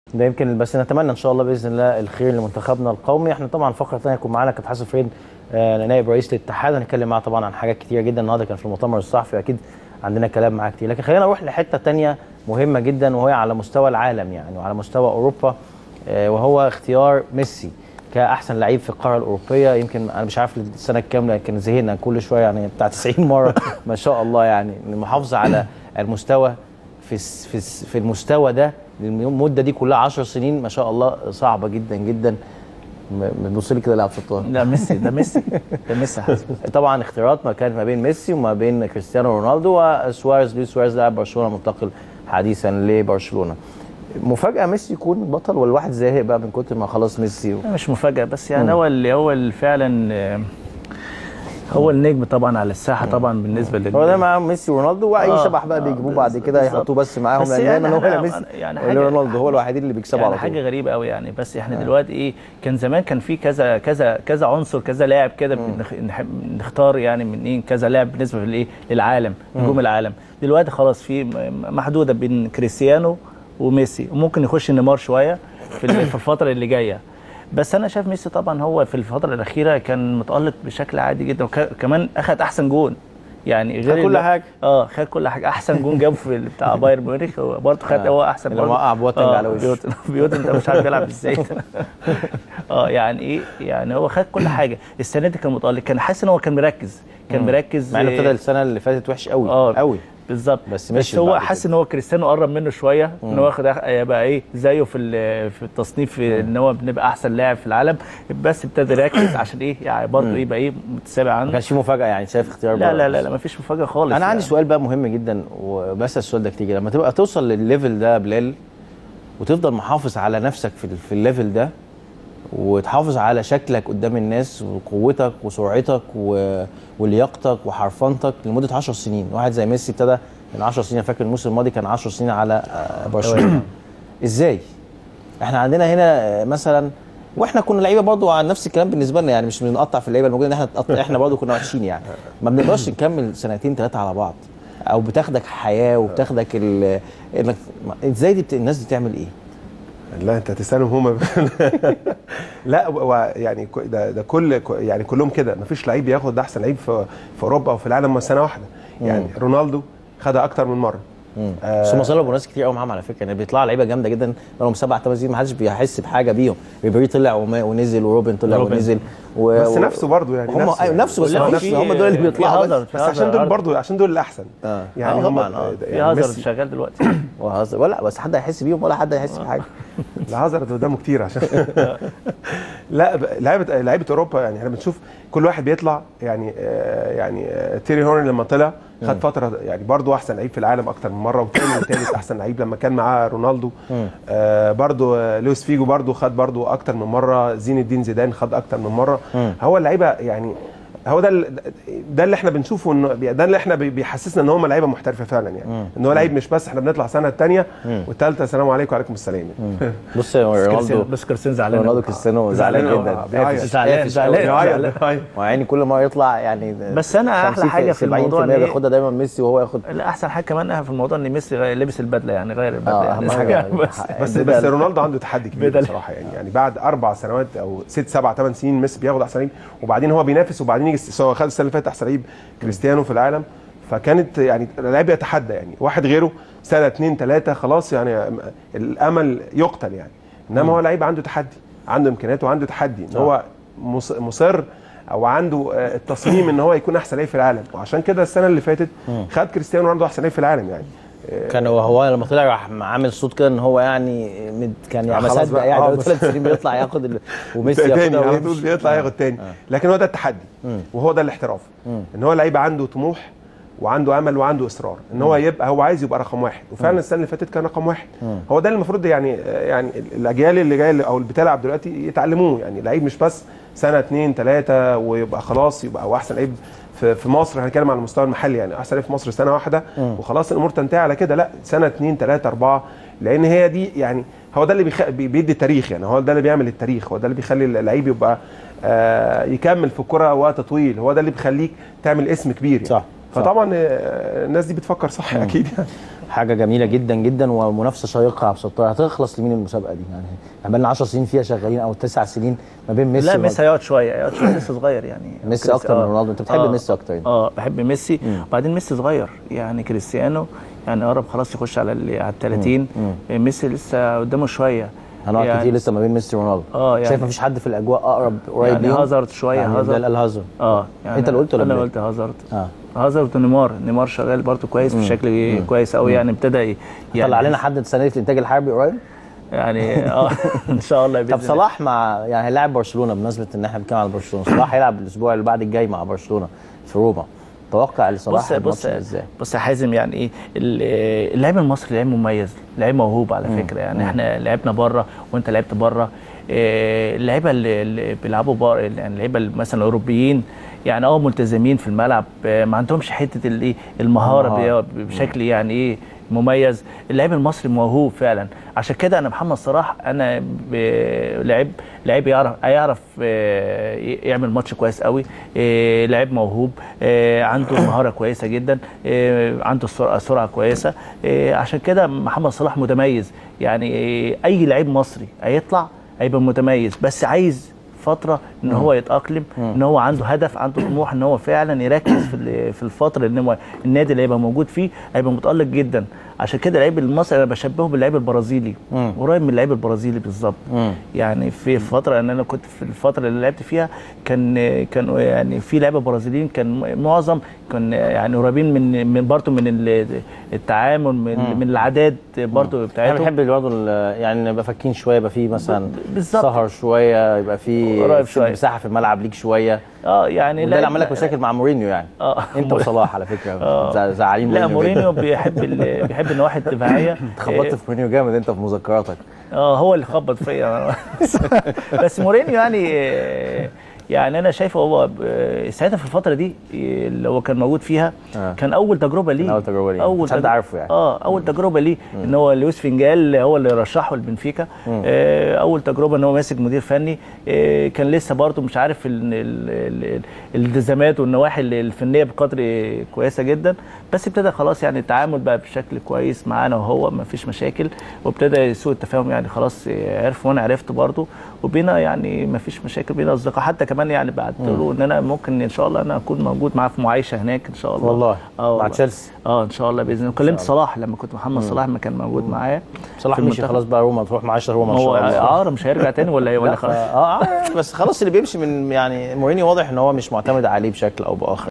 ده يمكن بس نتمنى ان شاء الله باذن الله الخير لمنتخبنا القومي احنا طبعا فقره ثانيه يكون معانا كابتن حسن فريد آه، نائب رئيس الاتحاد هنتكلم معاه طبعا عن حاجات كتيره جدا النهارده كان في المؤتمر الصحفي اكيد عندنا كلام معاه كتير لكن خلينا نروح لحته ثانيه مهمه جدا وهي على مستوى العالم يعني وعلى مستوى اوروبا آه، وهو اختيار ميسي كاحسن لعيب في القاره الاوروبيه يمكن انا مش عارف السنه الكام لكن زهقنا كل شويه يعني بتاع 90 مره ما شاء الله يعني المحافظه على المستوى في الس- في الس- في المستوى ده المده دي كلها 10 سنين ما شاء الله صعبه جدا جدا م- بتبص لي كده لا عبد الستار لا ميسي ده ميسي ده ميسي حسن. طبعا اختيارات ما كانت ما بين ميسي وما بين كريستيانو رونالدو وسواريز لويس سواريز لاعب برشلونه منتقل حديثا لبرشلونه مفاجاه ميسي يكون بطل ولا الواحد زهق بقى من كتر ما خلاص ميسي و... مش مفاجاه بس يعني هو اللي هو اللي فعلا آه، هو النجم طبعا على الساحه طبعا بالنسبه لل هو ده معاه ميسي ورونالدو واي آه، شبح بقى آه، بيجيبوه بعد بالظبط. كده يحطوه بس معاهم بس لان يعني دايما هو إحنا- لا ميسي يعني ولا حاجة- رونالدو هو الوحيد اللي بيكسبوا يعني على حاجه طول غريبه قوي يعني بس احنا دلوقتي ايه كان زمان كان في كذا كذا كذا عنصر كذا لاعب كده بنخ- نحب- نختار يعني من ايه كذا لاعب بالنسبه للايه للعالم نجوم العالم دلوقتي خلاص في م- محدوده بين كريستيانو وميسي وممكن يخش نيمار شويه في ال- في الفتره اللي جايه بس انا شايف ميسي طبعا هو في الفتره الاخيره كان متالق بشكل عادي جدا وكمان اخذ احسن جون يعني غير خد كل اللي- حاجة. اه خد كل حاجه احسن جون جابه في بتاع بايرن ميونخ هو برضه خد آه. هو احسن اللي برضه. موقع بواتنج على وشه. بيوت بيوت انت مش عارف بيلعب ازاي اه يعني ايه يعني هو خد كل حاجه السنه دي كان متالق كان حاسس ان هو كان مركز كان مركز مع انه آه، ابتدى السنه اللي فاتت وحش قوي اه قوي بالظبط بس بس, مشي بس هو بعد حاسس كده. ان هو كريستيانو قرب منه شويه ان هو ياخد يبقى ايه زيه في ال- في التصنيف في ان هو بنبقى احسن لاعب في العالم بس ابتدى يركز عشان ايه يعني برضه ايه يبقى ايه متسابق ما عنه كانش في مفاجاه يعني شايف اختيار لا بره لا بس. لا, لا مفيش مفاجاه خالص انا عندي يعني. سؤال بقى مهم جدا وبسال السؤال ده كتير لما تبقى توصل للليفل ده يا بلال وتفضل محافظ على نفسك في في الليفل ده وتحافظ على شكلك قدام الناس وقوتك وسرعتك و... ولياقتك وحرفنتك لمده 10 سنين واحد زي ميسي ابتدى من 10 سنين أنا فاكر الموسم الماضي كان 10 سنين على آه، برشلونه ازاي احنا عندنا هنا آه، مثلا واحنا كنا لعيبه برضو عن نفس الكلام بالنسبه لنا يعني مش بنقطع في اللعيبه الموجوده ان احنا نتقطع احنا برضو كنا وحشين يعني ما بنقدرش نكمل سنتين ثلاثه على بعض او بتاخدك حياه وبتاخدك ال... انك ازاي دي بت... الناس دي تعمل ايه؟ لا انت هتسالهم هم لا و- يعني ك- ده ده كل ك- يعني كلهم كده مفيش لعيب بياخد ده احسن لعيب في في اوروبا او في العالم سنه واحده يعني رونالدو خدها اكتر من مره آه بس هم صلبوا ناس كتير قوي معاهم على فكره يعني بيطلعوا لعيبه جامده جدا بقالهم سبع ثمان سنين ما حدش بيحس بحاجه بيهم ريبيري طلع وما- ونزل وروبن طلع روبن. ونزل و... بس و- نفسه برضه يعني هم نفسه, أيوة نفسه بس لا، هم في- نفسه هم دول اللي في بيطلعوا هازارد، بس في بس عشان هازارد. دول برضه عشان دول الاحسن آه. يعني آه هم طبعا اه في يعني هازارد ميسي شغال دلوقتي وهزر ولا بس حد هيحس بيهم ولا حد هيحس بحاجه لا هازارد قدامه كتير عشان لا ب- لعيبه لعيبه اوروبا يعني احنا بنشوف كل واحد بيطلع يعني آه، يعني آه، تيري هورن لما طلع خد فتره يعني برضه احسن لعيب في العالم اكتر من مره وثاني وثالث احسن لعيب لما كان معاه رونالدو آه برضه آه، لويس فيجو برضه خد برضه اكتر من مره زين الدين زيدان خد اكتر من مره هو اللعيبه يعني هو ده ال- ده اللي احنا بنشوفه انه ده اللي احنا بي- بيحسسنا ان هم لعيبه محترفه فعلا يعني ان هو لعيب مش بس احنا بنطلع سنه الثانيه والثالثه السلام عليكم وعليكم السلام يعني. بص يا رونالدو كريستيانو بس كريستيانو زعلان رونالدو أوي. كريستيانو زعلان زعلان أوي. جدا آه، بيعيط. زعلان، قافش زعلان. أوي. بيعيط. بيعيط. ويعني كل ما يطلع يعني بس أنا أحلى 50 حاجة في 70% الموضوع إن إيه؟ بياخدها دايما ميسي وهو ياخد لا احسن حاجه كمان في الموضوع ان ميسي غير- لبس البدله يعني غير البدله اه يعني اهم حاجه بس بس بدل. بس رونالدو عنده تحدي كبير بدل. بصراحه يعني يعني بعد اربع سنوات او ست سبع ثمان سنين ميسي بياخد احسن لعيب وبعدين هو بينافس وبعدين يجي سواء خد السنه اللي فاتت احسن لعيب كريستيانو في العالم فكانت يعني اللعيب يتحدى يعني واحد غيره سنه اثنين ثلاثه خلاص يعني الامل يقتل يعني انما هو لعيب عنده تحدي عنده امكانيات وعنده تحدي ان هو مص- مصر او عنده آه، التصميم ان هو يكون احسن لعيب في العالم وعشان كده السنه اللي فاتت خد كريستيانو رونالدو احسن لعيب في العالم يعني كان هو لما طلع راح عامل صوت كده ان هو يعني مد كان يعني خلاص مصدق بقى. يعني آه، بقاله بس- ثلاث سنين بيطلع ياخد ال... وميسي تاني ياخدها على ويمشي. طول بيطلع ياخد تاني لكن هو ده التحدي وهو ده الاحتراف ان هو لعيب عنده طموح وعنده امل وعنده اصرار ان هو يبقى هو عايز يبقى رقم واحد وفعلا السنه اللي فاتت كان رقم واحد هو ده اللي المفروض يعني يعني الاجيال اللي جايه او اللي بتلعب دلوقتي يتعلموه يعني لعيب مش بس سنه اثنين ثلاثه ويبقى خلاص يبقى هو احسن لعيب في في مصر هنتكلم على المستوى المحلي يعني احسن لعيب في مصر سنه واحده وخلاص الامور تنتهي على كده لا سنه اثنين ثلاثه اربعه لان هي دي يعني هو ده اللي بيخ... بي- بيدي التاريخ يعني هو ده اللي بيعمل التاريخ هو ده اللي بيخلي اللعيب يبقى آه يكمل في الكره وقت طويل هو ده اللي بيخليك تعمل اسم كبير يعني. صح. فطبعا آه، الناس دي بتفكر صح اكيد يعني حاجه جميله جدا جدا ومنافسه شيقه يا عبد الستار هتخلص لمين المسابقه دي يعني احنا بقالنا 10 سنين فيها شغالين او 9 سنين ما بين ميسي لا ورونالدو. ميسي هيقعد شويه هيقعد شويه لسه صغير يعني ميسي كريس- أكتر من آه. رونالدو. أنت بتحب آه. ميسي أكتر يعني. اه بحب ميسي وبعدين ميسي صغير يعني كريستيانو يعني قرب خلاص يخش على ال- على ال 30 ميسي لسه قدامه شويه هنقعد يعني كتير لسه ما بين ميسي ورونالدو آه، يعني- شايف مفيش حد في الاجواء اقرب قريب يعني ليهم هازارد شويه يعني هازارد بلال قال هازارد اه يعني أنت اللي قلت ولا انا بلال؟ قلت هازارد اه هازارد ونيمار نيمار شغال برضه كويس بشكل كويس قوي يعني ابتدى ي- يعني طلع علينا حد السنه دي في الانتاج الحربي قريب يعني اه ان شاء الله طب بإذن الله. صلاح مع يعني هيلاعب برشلونه بمناسبه ان احنا بنتكلم على برشلونه صلاح هيلعب الاسبوع اللي بعد الجاي مع برشلونه في روما توقع لصلاح بص الماتش بص ده ازاي بص يا حازم يعني ايه ال- اللاعب المصري لعيب مميز لعيب موهوب على فكره يعني احنا لعبنا بره وانت لعبت بره إيه، اللعيبه اللي اللي بيلعبوا بره يعني اللعيبه اللي مثلا الاوروبيين يعني اه ملتزمين في الملعب آه، ما عندهمش حته الايه المهاره المهارة. بي- بشكل يعني ايه مميز اللعيب المصري موهوب فعلا عشان كده انا محمد صلاح انا ب- لعيب لعيب يعرف هيعرف آه، يعمل ماتش كويس قوي آه، لعيب موهوب آه، عنده مهاره كويسه جدا آه، عنده سرعه سرعه كويسه آه، عشان كده محمد صلاح متميز يعني آه، اي لعيب مصري هيطلع هيبقى متميز بس عايز فتره ان هو يتاقلم ان هو عنده هدف عنده طموح ان هو فعلا يركز في ال- في الفتره اللي هو النادي اللي هيبقى موجود فيه هيبقى متالق جدا عشان كده اللعيب المصري انا بشبهه باللعيب البرازيلي مم. قريب من اللعيب البرازيلي بالظبط مم. يعني في فتره ان انا كنت في الفتره اللي لعبت فيها كان كان يعني في لعيبه برازيليين كان معظم كان يعني قريبين من من برضه من ال- التعامل من, من العادات برضه انا بتاعتهم بحب برضه ال- يعني نبقى فاكين شويه يبقى في مثلا بالظبط. سهر شويه يبقى في قريب في شوية. مساحه في الملعب ليك شويه اه يعني وده اللي لعيب- عمل لك مشاكل مع مورينيو يعني اه انت وصلاح على فكره آه. زع- زعلانين لا جدا. مورينيو بيحب ال- بيحب النواحي الدفاعيه خبطت في مورينيو جامد انت في مذكراتك اه هو اللي خبط فيا بس مورينيو يعني آه، يعني انا شايفه هو آه، ساعتها في الفتره دي آه، اللي هو كان موجود فيها آه. كان اول تجربه ليه كان أول تجربة ليه. مش حد تج- عارفه يعني. اه اول تجربه ليه ان هو لويس فينجال هو اللي رشحه لبنفيكا آه اول تجربه ان هو ماسك مدير فني آه كان لسه برضه مش عارف ال- ال- ال- الالتزامات والنواحي الفنيه بقدر كويسه جدا بس ابتدى خلاص يعني التعامل بقى بشكل كويس معانا وهو ما فيش مشاكل وابتدى سوء التفاهم يعني خلاص آه، عرف وانا عرفت برضه وبينا يعني ما فيش مشاكل بينا اصدقاء حتى كمان يعني بعت له ان انا ممكن ان شاء الله انا اكون موجود معاه في معايشه هناك ان شاء الله والله اه مع والله. تشيلسي اه ان شاء الله باذن الله كلمت صلاح لما كنت محمد صلاح ما كان موجود معايا صلاح في مشي المنتخب. خلاص بقى روما تروح معاه روما ان هو شاء الله عار مش هيرجع تاني ولا ايه ولا لا، خلاص اه آه، بس خلاص اللي بيمشي من يعني مورينيو واضح ان هو مش معتمد عليه بشكل او باخر